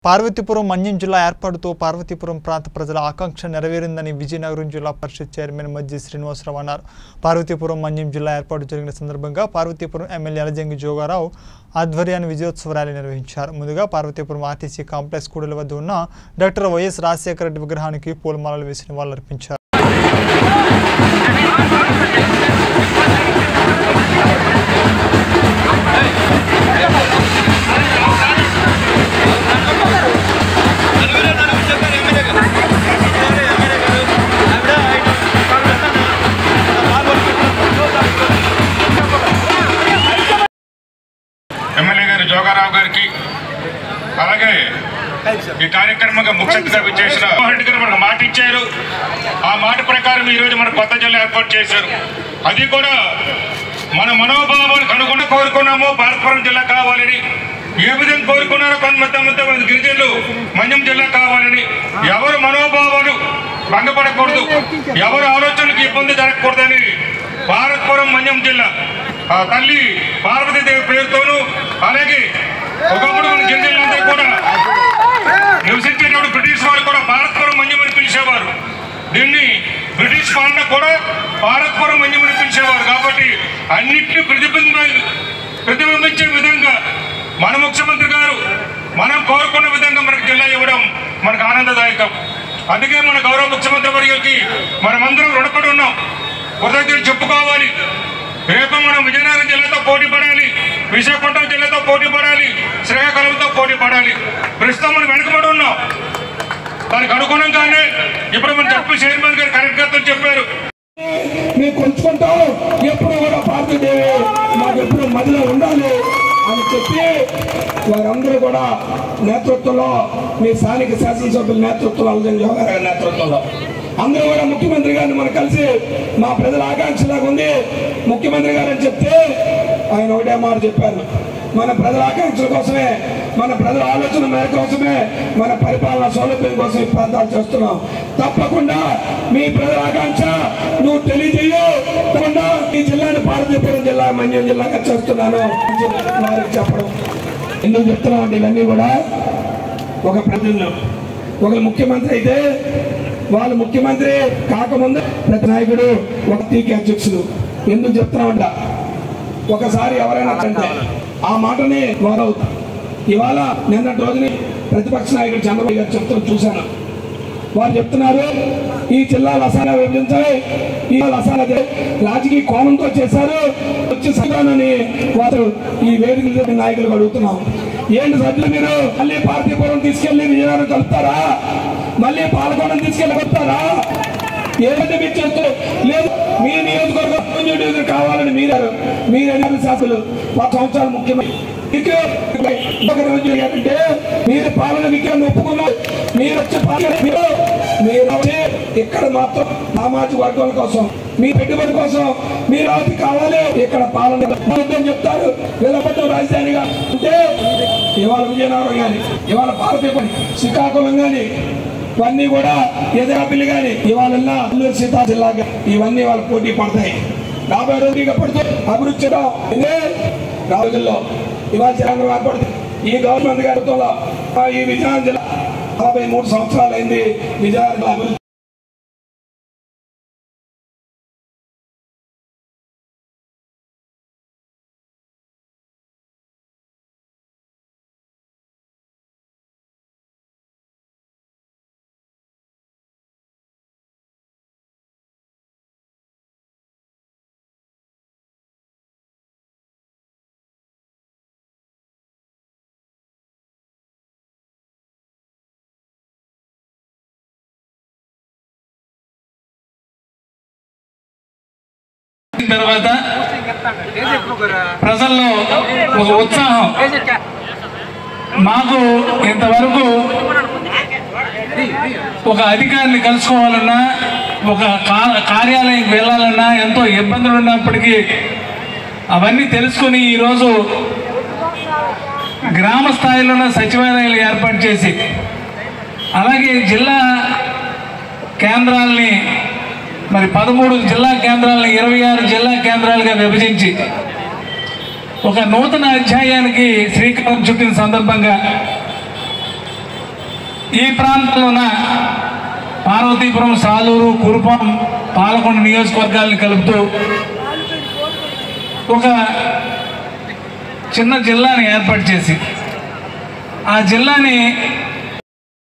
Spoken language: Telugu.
పార్వతీపురం మన్యం జిల్లా ఏర్పాటుతో పార్వతీపురం ప్రాంత ప్రజల ఆకాంక్ష నెరవేరిందని విజయనగరం జిల్లా పరిషత్ చైర్మన్ మజ్జి శ్రీనివాసరావు అన్నారు పార్వతీపురం మన్యం జిల్లా ఏర్పాటు జరిగిన సందర్భంగా పార్వతీపురం ఎమ్మెల్యే అలజంగి జోగారావు ఆధ్వర్యాన్ని విజయోత్సవ ర్యాలీ నిర్వహించారు ముందుగా పార్వతీపురం ఆర్టీసీ కాంప్లెక్స్ కూడలి వద్ద ఉన్న డాక్టర్ వైఎస్ రాజశేఖర రెడ్డి విగ్రహానికి పూలమాలలు వేసి నివాళులర్పించారు ఎమ్మెల్యే గారు జోగారావు గారికి అలాగే ఈ కార్యక్రమంగా ముఖ్య అతిథిగా విచ్చేసిన జగన్మోహన్ రెడ్డి గారు మనకు మాట ఇచ్చారు ఆ మాట ప్రకారం ఈ రోజు మన కొత్త జిల్లా ఏర్పాటు చేశారు అది కూడా మన మనోభావాలకు అనుగుణంగా కోరుకున్నాము భారతపురం జిల్లా కావాలని ఏ విధంగా కోరుకున్నారో కొంతమంది మంది గిరిజనులు మన్యం జిల్లా కావాలని ఎవరు మనోభావాలు భంగపడకూడదు ఎవరు ఆలోచనలకు ఇబ్బంది జరగకూడదని భారతపురం మన్యం జిల్లా ఆ తల్లి పార్వతీదేవి పేరుతోనూ అలాగే ఒకప్పుడు మన గిరిజనులందరూ కూడా నివసించేటప్పుడు బ్రిటిష్ వారు కూడా భారతపురం మన్యమని పిలిచేవారు దీన్ని బ్రిటిష్ పాలన కూడా భారతపురం మన్యమని పిలిచేవారు కాబట్టి అన్నింటినీ ప్రతిబింబ ప్రతిబింబించే విధంగా మన ముఖ్యమంత్రి గారు మనం కోరుకున్న విధంగా మనకు జిల్లా ఇవ్వడం మనకు ఆనందదాయకం అందుకే మన గౌరవ ముఖ్యమంత్రి వర్యులకి మనమందరం రుణపడి ఉన్నాం కృతజ్ఞతలు చెప్పుకోవాలి రేపు మనం విజయనగరం జిల్లాతో పోటీ పడాలి విశాఖపట్నం జిల్లాతో పోటీ పడాలి శ్రీకాకుళంతో పోటీ పడాలి ప్రస్తుతం మనం వెనుకబడి ఉన్నాం దానికి అనుగుణంగానే ఇప్పుడు మన జడ్పీ చైర్మన్ గారు కరెక్ట్గా చెప్పారు మేము కొంచుకుంటాం ఎప్పుడు కూడా పార్టీదేవి మాకు ఎప్పుడు మదిలో ఉండాలి అని చెప్పి వారందరూ కూడా నేతృత్వంలో మీ స్థానిక శాసనసభ్యుల నేతృత్వంలో అల్జన్ జోగార్ గారి నేతృత్వంలో అందరూ కూడా ముఖ్యమంత్రి గారిని మనం కలిసి మా ప్రజల ఆకాంక్షలాగా ఉంది ముఖ్యమంత్రి గారు అని చెప్తే ఆయన ఒకటే మాట చెప్పారు మన ప్రజల ఆకాంక్షల కోసమే మన ప్రజల ఆలోచన మేర కోసమే మన పరిపాలన సౌలభ్యం కోసం ఈ ప్రాంతాలు చేస్తున్నాం తప్పకుండా మీ ప్రజల ఆకాంక్ష నువ్వు తెలియజేయు తప్పకుండా ఈ జిల్లాని పార్వతీపురం జిల్లా మన్యం జిల్లాగా చేస్తున్నాను అని చెప్పి వారికి చెప్పడం ఎందుకు చెప్తున్నాం అంటే ఇవన్నీ కూడా ఒక ప్రజలు ఒక ముఖ్యమంత్రి అయితే వాళ్ళు ముఖ్యమంత్రి కాకముందు ప్రతి నాయకుడు ఒక తీకి అధ్యక్షుడు ఎందుకు చెప్తున్నామంట ఒకసారి ఎవరైనా అంటే ఆ మాటని వారు ఇవాళ నిన్నటి రోజుని ప్రతిపక్ష నాయకుడు చంద్రబాబు గారు చెప్తూ చూశాను వారు చెప్తున్నారు ఈ జిల్లాలు అసలు విభజించాలి ఈ అసలు రాజకీయ కోణంతో చేశారు వచ్చి సంఘానని వారు ఈ వేదిక నాయకులు అడుగుతున్నాం ఏంటి సభ్యులు మీరు మళ్ళీ పార్టీపురం తీసుకెళ్లి విజయనగరం కలుపుతారా మళ్ళీ పాలకొండం తీసుకెళ్లి కలుపుతారా ఏదైతే మీరు చేస్తారు లేదు మీ నియోజకవర్గం నియోజకవర్గం కావాలని మీరు మీరు అడిగిన శాసకులు పది సంవత్సరాలు ముఖ్యమంత్రి మీకు ఒక రోజు ఏంటంటే మీరు పాలన విగ్రహం ఒప్పుకున్నారు మీరు వచ్చే పాలన మీరు మీరు వచ్చి ఇక్కడ మాత్రం సామాజిక వర్గాల కోసం మీ పెట్టుబడి కోసం మీరు అవి కావాలి ఇక్కడ పాలన వద్దని చెప్తారు వీళ్ళబడ్డం రాజధానిగా అంటే ఇవాళ విజయనగరం కానీ ఇవాళ భారతీయ శ్రీకాకుళం కానీ ఇవన్నీ కూడా ఎదరాపిల్లి కానీ ఇవాళ అల్లూరు సీతా జిల్లా ఇవన్నీ వాళ్ళ పోటీ పడతాయి రాబోయే రోజుగా పడుతూ అభివృద్ధి చేయడం ఇదే రోజుల్లో ఇవాళ చంద్రబాబు ఏర్పడుతుంది ఈ గవర్నమెంట్ గారితో ఈ విజయనగరం జిల్లా నలభై మూడు సంవత్సరాలు అయింది విజయనగరం అభివృద్ధి తర్వాత ప్రజల్లో ఒక ఉత్సాహం మాకు ఇంతవరకు ఒక అధికారిని కలుసుకోవాలన్నా ఒక కా- కార్యాలయంకి వెళ్ళాలన్నా ఎంతో ఇబ్బందులు ఉన్నప్పటికీ అవన్నీ తెలుసుకుని ఈరోజు గ్రామ స్థాయిలోనే సచివాలయాలు ఏర్పాటు చేసి అలాగే జిల్లా కేంద్రాలని మరి పదమూడు జిల్లా కేంద్రాలను ఇరవై ఆరు జిల్లా కేంద్రాలుగా విభజించి ఒక నూతన అధ్యాయానికి శ్రీకారం చుట్టిన సందర్భంగా ఈ ప్రాంతంలో ఉన్న పార్వతీపురం సాలూరు కురుపం పాలకొండ నియోజకవర్గాలను కలుపుతూ ఒక చిన్న జిల్లాని ఏర్పాటు చేసి ఆ జిల్లాని